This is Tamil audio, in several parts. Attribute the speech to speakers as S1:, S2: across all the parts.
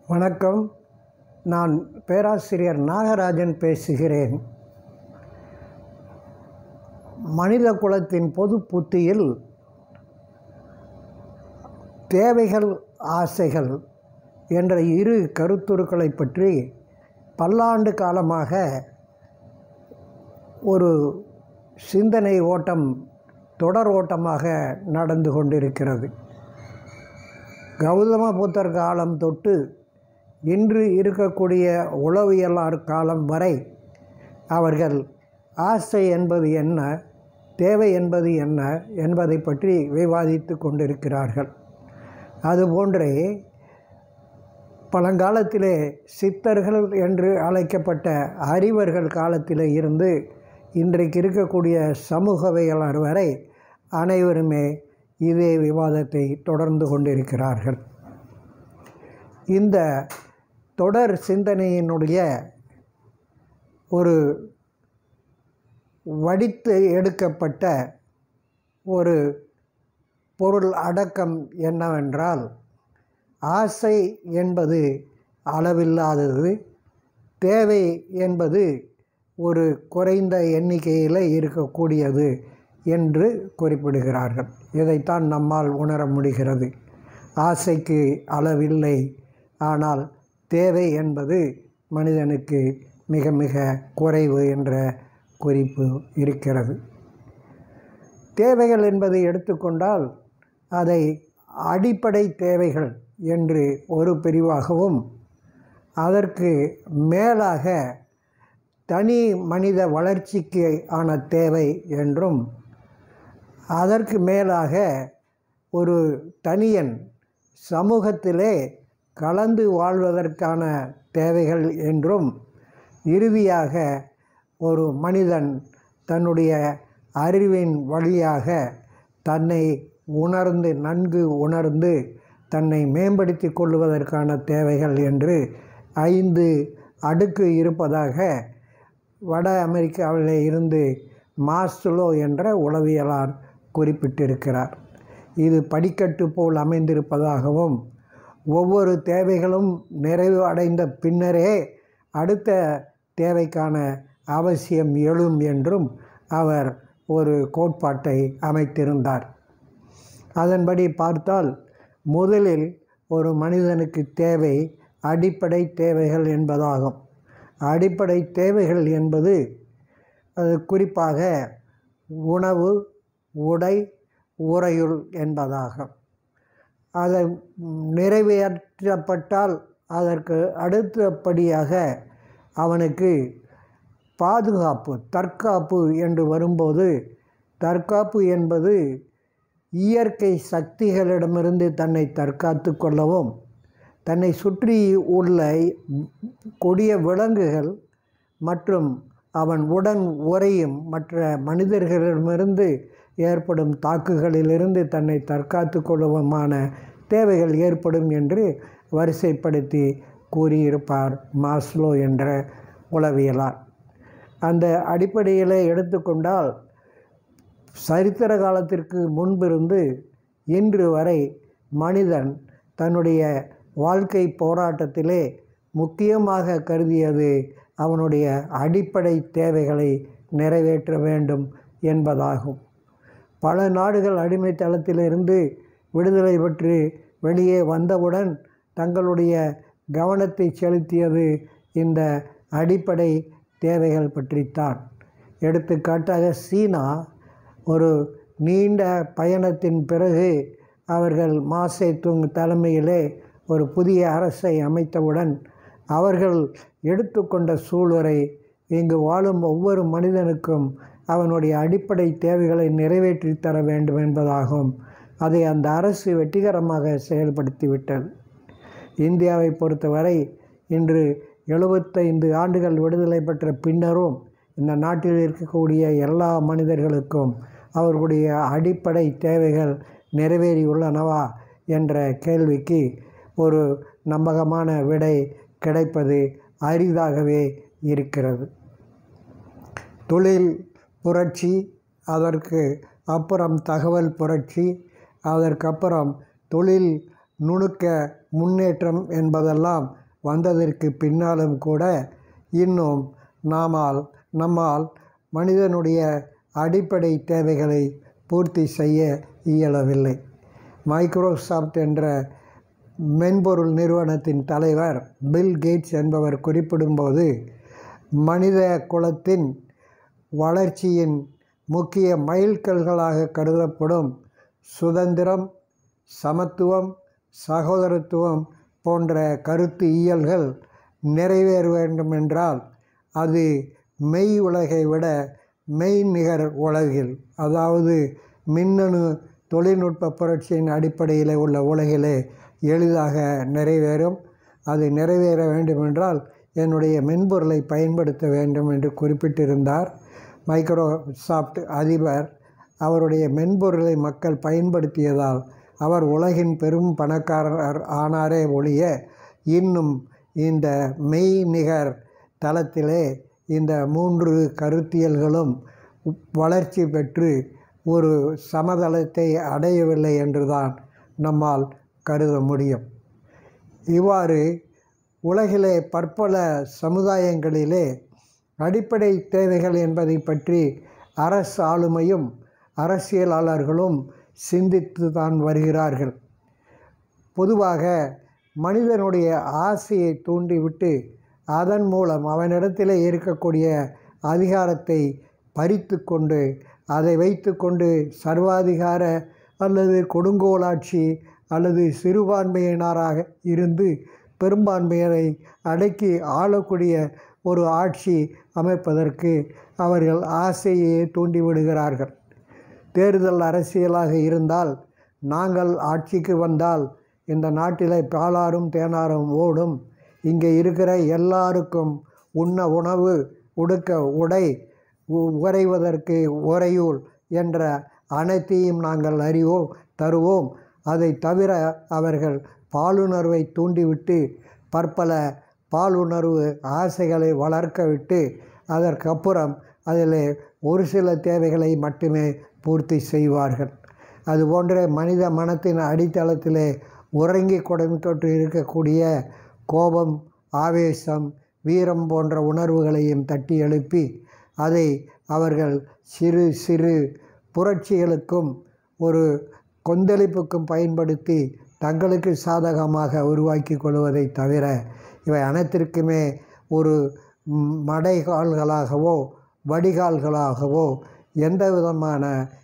S1: வணக்கம் நான் பேராசிரியர் நாகராஜன் பேசுகிறேன் மனித குலத்தின் பொது புத்தியில் தேவைகள் ஆசைகள் என்ற இரு கருத்துருக்களை பற்றி பல்லாண்டு காலமாக ஒரு சிந்தனை ஓட்டம் தொடர் ஓட்டமாக நடந்து கொண்டிருக்கிறது கௌதம புத்தர் காலம் தொட்டு இன்று இருக்கக்கூடிய உளவியலார் காலம் வரை அவர்கள் ஆசை என்பது என்ன தேவை என்பது என்ன என்பதை பற்றி விவாதித்து கொண்டிருக்கிறார்கள் அதுபோன்றே பழங்காலத்திலே சித்தர்கள் என்று அழைக்கப்பட்ட அறிவர்கள் காலத்திலே இருந்து இன்றைக்கு இருக்கக்கூடிய சமூகவியலாளர் வரை அனைவருமே இதே விவாதத்தை தொடர்ந்து கொண்டிருக்கிறார்கள் இந்த தொடர் சிந்தனையினுடைய ஒரு வடித்து எடுக்கப்பட்ட ஒரு பொருள் அடக்கம் என்னவென்றால் ஆசை என்பது அளவில்லாதது தேவை என்பது ஒரு குறைந்த எண்ணிக்கையில் இருக்கக்கூடியது என்று குறிப்பிடுகிறார்கள் இதைத்தான் நம்மால் உணர முடிகிறது ஆசைக்கு அளவில்லை ஆனால் தேவை என்பது மனிதனுக்கு மிக மிக குறைவு என்ற குறிப்பு இருக்கிறது தேவைகள் என்பதை எடுத்துக்கொண்டால் அதை அடிப்படை தேவைகள் என்று ஒரு பிரிவாகவும் அதற்கு மேலாக தனி மனித வளர்ச்சிக்கு ஆன தேவை என்றும் அதற்கு மேலாக ஒரு தனியன் சமூகத்திலே கலந்து வாழ்வதற்கான தேவைகள் என்றும் இறுதியாக ஒரு மனிதன் தன்னுடைய அறிவின் வழியாக தன்னை உணர்ந்து நன்கு உணர்ந்து தன்னை மேம்படுத்தி கொள்வதற்கான தேவைகள் என்று ஐந்து அடுக்கு இருப்பதாக வட அமெரிக்காவில் இருந்து மாஸ்லோ என்ற உளவியலார் குறிப்பிட்டிருக்கிறார் இது படிக்கட்டு போல் அமைந்திருப்பதாகவும் ஒவ்வொரு தேவைகளும் நிறைவு அடைந்த பின்னரே அடுத்த தேவைக்கான அவசியம் எழும் என்றும் அவர் ஒரு கோட்பாட்டை அமைத்திருந்தார் அதன்படி பார்த்தால் முதலில் ஒரு மனிதனுக்கு தேவை அடிப்படை தேவைகள் என்பதாகும் அடிப்படை தேவைகள் என்பது அது குறிப்பாக உணவு உடை உறையுள் என்பதாகும் அதை நிறைவேற்றப்பட்டால் அதற்கு அடுத்தபடியாக அவனுக்கு பாதுகாப்பு தற்காப்பு என்று வரும்போது தற்காப்பு என்பது இயற்கை சக்திகளிடமிருந்து தன்னை தற்காத்து கொள்ளவும் தன்னை சுற்றி உள்ள கொடிய விலங்குகள் மற்றும் அவன் உடன் உறையும் மற்ற மனிதர்களிடமிருந்து ஏற்படும் தாக்குகளிலிருந்து தன்னை தற்காத்து கொள்ளவுமான தேவைகள் ஏற்படும் என்று வரிசைப்படுத்தி கூறியிருப்பார் மாஸ்லோ என்ற உளவியலார் அந்த அடிப்படையில் எடுத்துக்கொண்டால் சரித்திர காலத்திற்கு முன்பிருந்து இன்று வரை மனிதன் தன்னுடைய வாழ்க்கை போராட்டத்திலே முக்கியமாக கருதியது அவனுடைய அடிப்படை தேவைகளை நிறைவேற்ற வேண்டும் என்பதாகும் பல நாடுகள் அடிமைத்தளத்திலிருந்து விடுதலை பெற்று வெளியே வந்தவுடன் தங்களுடைய கவனத்தை செலுத்தியது இந்த அடிப்படை தேவைகள் பற்றித்தான் எடுத்துக்காட்டாக சீனா ஒரு நீண்ட பயணத்தின் பிறகு அவர்கள் மாசே துங் தலைமையிலே ஒரு புதிய அரசை அமைத்தவுடன் அவர்கள் எடுத்துக்கொண்ட சூளுரை இங்கு வாழும் ஒவ்வொரு மனிதனுக்கும் அவனுடைய அடிப்படை தேவைகளை நிறைவேற்றி தர வேண்டும் என்பதாகும் அதை அந்த அரசு வெற்றிகரமாக செயல்படுத்திவிட்டது இந்தியாவை பொறுத்தவரை இன்று எழுபத்தைந்து ஆண்டுகள் விடுதலை பெற்ற பின்னரும் இந்த நாட்டில் இருக்கக்கூடிய எல்லா மனிதர்களுக்கும் அவர்களுடைய அடிப்படை தேவைகள் நிறைவேறியுள்ளனவா என்ற கேள்விக்கு ஒரு நம்பகமான விடை கிடைப்பது அரிதாகவே இருக்கிறது தொழில் புரட்சி அதற்கு அப்புறம் தகவல் புரட்சி அதற்கப்புறம் தொழில் நுணுக்க முன்னேற்றம் என்பதெல்லாம் வந்ததற்கு பின்னாலும் கூட இன்னும் நாமால் நம்மால் மனிதனுடைய அடிப்படை தேவைகளை பூர்த்தி செய்ய இயலவில்லை மைக்ரோசாஃப்ட் என்ற மென்பொருள் நிறுவனத்தின் தலைவர் பில் கேட்ஸ் என்பவர் குறிப்பிடும்போது மனித குலத்தின் வளர்ச்சியின் முக்கிய மைல்கல்களாக கருதப்படும் சுதந்திரம் சமத்துவம் சகோதரத்துவம் போன்ற கருத்து இயல்கள் நிறைவேற வேண்டுமென்றால் அது மெய் உலகை விட மெய் நிகர் உலகில் அதாவது மின்னணு தொழில்நுட்ப புரட்சியின் அடிப்படையில் உள்ள உலகிலே எளிதாக நிறைவேறும் அது நிறைவேற வேண்டுமென்றால் என்னுடைய மென்பொருளை பயன்படுத்த வேண்டும் என்று குறிப்பிட்டிருந்தார் மைக்ரோசாஃப்ட் அதிபர் அவருடைய மென்பொருளை மக்கள் பயன்படுத்தியதால் அவர் உலகின் பெரும் பணக்காரர் ஆனாரே ஒழிய இன்னும் இந்த மெய் நிகர் தளத்திலே இந்த மூன்று கருத்தியல்களும் வளர்ச்சி பெற்று ஒரு சமதளத்தை அடையவில்லை என்றுதான் நம்மால் கருத முடியும் இவ்வாறு உலகிலே பற்பல சமுதாயங்களிலே அடிப்படை தேவைகள் என்பதை பற்றி அரசு ஆளுமையும் அரசியலாளர்களும் சிந்தித்து தான் வருகிறார்கள் பொதுவாக மனிதனுடைய ஆசையை தூண்டிவிட்டு அதன் மூலம் அவனிடத்தில் இருக்கக்கூடிய அதிகாரத்தை பறித்து கொண்டு அதை வைத்து கொண்டு சர்வாதிகார அல்லது கொடுங்கோலாட்சி அல்லது சிறுபான்மையினராக இருந்து பெரும்பான்மையரை அடக்கி ஆளக்கூடிய ஒரு ஆட்சி அமைப்பதற்கு அவர்கள் ஆசையை தூண்டிவிடுகிறார்கள் தேர்தல் அரசியலாக இருந்தால் நாங்கள் ஆட்சிக்கு வந்தால் இந்த நாட்டில் பாலாரும் தேனாரும் ஓடும் இங்கே இருக்கிற எல்லாருக்கும் உண்ண உணவு உடுக்க உடை உறைவதற்கு உறையூல் என்ற அனைத்தையும் நாங்கள் அறிவோம் தருவோம் அதை தவிர அவர்கள் பாலுணர்வை தூண்டிவிட்டு பற்பல பாலுணர்வு ஆசைகளை வளர்க்க விட்டு அதற்கப்புறம் அதில் ஒரு சில தேவைகளை மட்டுமே பூர்த்தி செய்வார்கள் அதுபோன்ற மனித மனத்தின் அடித்தளத்திலே உறங்கி கொடுத்தொட்டு இருக்கக்கூடிய கோபம் ஆவேசம் வீரம் போன்ற உணர்வுகளையும் தட்டி எழுப்பி அதை அவர்கள் சிறு சிறு புரட்சிகளுக்கும் ஒரு கொந்தளிப்புக்கும் பயன்படுத்தி தங்களுக்கு சாதகமாக உருவாக்கி கொள்வதை தவிர இவை அனைத்திற்குமே ஒரு மடைகால்களாகவோ வடிகால்களாகவோ எந்த விதமான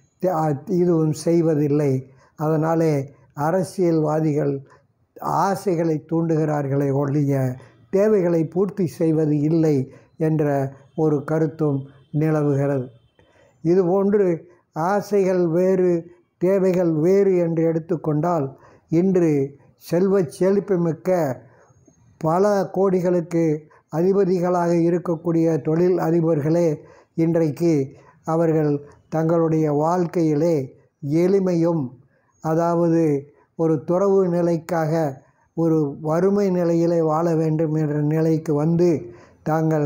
S1: இதுவும் செய்வதில்லை அதனாலே அரசியல்வாதிகள் ஆசைகளை தூண்டுகிறார்களே ஒழிய தேவைகளை பூர்த்தி செய்வது இல்லை என்ற ஒரு கருத்தும் நிலவுகிறது இதுபோன்று ஆசைகள் வேறு தேவைகள் வேறு என்று எடுத்துக்கொண்டால் இன்று செல்வ செழிப்புமிக்க பல கோடிகளுக்கு அதிபதிகளாக இருக்கக்கூடிய தொழில் அதிபர்களே இன்றைக்கு அவர்கள் தங்களுடைய வாழ்க்கையிலே எளிமையும் அதாவது ஒரு துறவு நிலைக்காக ஒரு வறுமை நிலையிலே வாழ வேண்டும் என்ற நிலைக்கு வந்து தாங்கள்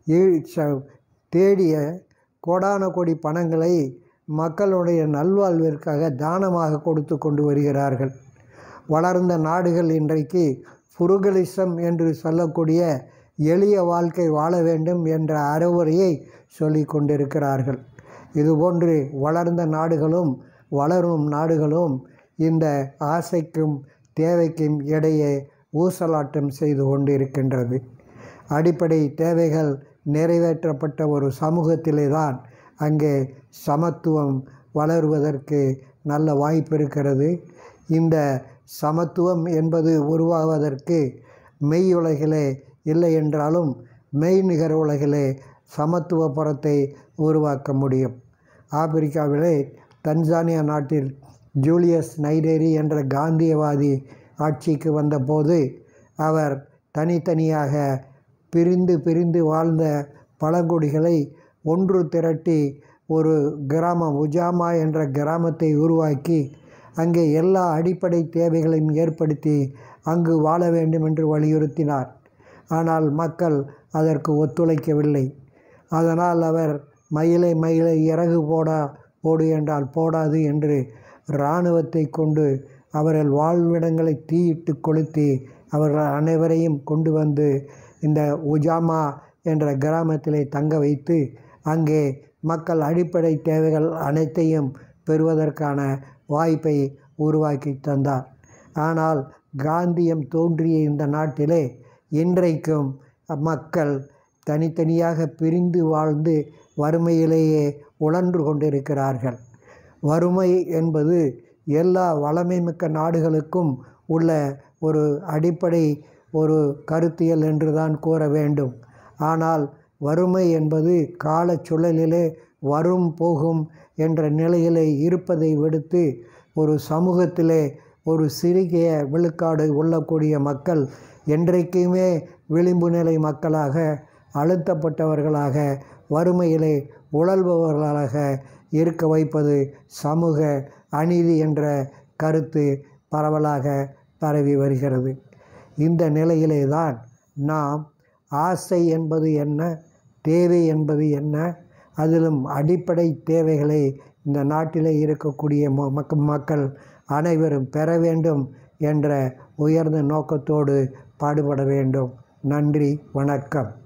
S1: தேடிய கோடான கோடி பணங்களை மக்களுடைய நல்வாழ்விற்காக தானமாக கொடுத்து கொண்டு வருகிறார்கள் வளர்ந்த நாடுகள் இன்றைக்கு புருகலிசம் என்று சொல்லக்கூடிய எளிய வாழ்க்கை வாழ வேண்டும் என்ற அறிவுரையை சொல்லி கொண்டிருக்கிறார்கள் இதுபோன்று வளர்ந்த நாடுகளும் வளரும் நாடுகளும் இந்த ஆசைக்கும் தேவைக்கும் இடையே ஊசலாட்டம் செய்து கொண்டிருக்கின்றது அடிப்படை தேவைகள் நிறைவேற்றப்பட்ட ஒரு சமூகத்திலே தான் அங்கே சமத்துவம் வளருவதற்கு நல்ல வாய்ப்பு இருக்கிறது இந்த சமத்துவம் என்பது உருவாவதற்கு மெய் உலகிலே இல்லை என்றாலும் மெய் நிகர் உலகிலே சமத்துவ புறத்தை உருவாக்க முடியும் ஆப்பிரிக்காவிலே தன்சானியா நாட்டில் ஜூலியஸ் நைடேரி என்ற காந்தியவாதி ஆட்சிக்கு வந்தபோது அவர் தனித்தனியாக பிரிந்து பிரிந்து வாழ்ந்த பழங்குடிகளை ஒன்று திரட்டி ஒரு கிராமம் உஜாமா என்ற கிராமத்தை உருவாக்கி அங்கே எல்லா அடிப்படை தேவைகளையும் ஏற்படுத்தி அங்கு வாழ வேண்டும் என்று வலியுறுத்தினார் ஆனால் மக்கள் அதற்கு ஒத்துழைக்கவில்லை அதனால் அவர் மயிலை மயிலை இறகு போடா போடு என்றால் போடாது என்று இராணுவத்தை கொண்டு அவர்கள் வாழ்விடங்களை தீயிட்டு கொளுத்தி அவர்கள் அனைவரையும் கொண்டு வந்து இந்த உஜாமா என்ற கிராமத்திலே தங்க வைத்து அங்கே மக்கள் அடிப்படை தேவைகள் அனைத்தையும் பெறுவதற்கான வாய்ப்பை உருவாக்கி தந்தார் ஆனால் காந்தியம் தோன்றிய இந்த நாட்டிலே இன்றைக்கும் மக்கள் தனித்தனியாக பிரிந்து வாழ்ந்து வறுமையிலேயே உழன்று கொண்டிருக்கிறார்கள் வறுமை என்பது எல்லா வளமை மிக்க நாடுகளுக்கும் உள்ள ஒரு அடிப்படை ஒரு கருத்தியல் என்று தான் கூற வேண்டும் ஆனால் வறுமை என்பது காலச் சுழலிலே வரும் போகும் என்ற நிலையிலே இருப்பதை விடுத்து ஒரு சமூகத்திலே ஒரு சிறிய விழுக்காடு உள்ளக்கூடிய மக்கள் என்றைக்குமே விளிம்பு நிலை மக்களாக அழுத்தப்பட்டவர்களாக வறுமையிலே உழல்பவர்களாக இருக்க வைப்பது சமூக அநீதி என்ற கருத்து பரவலாக பரவி வருகிறது இந்த நிலையிலே தான் நாம் ஆசை என்பது என்ன தேவை என்பது என்ன அதிலும் அடிப்படை தேவைகளை இந்த நாட்டிலே இருக்கக்கூடிய ம- மக்க- மக்கள் அனைவரும் பெற வேண்டும் என்ற உயர்ந்த நோக்கத்தோடு பாடுபட வேண்டும் நன்றி வணக்கம்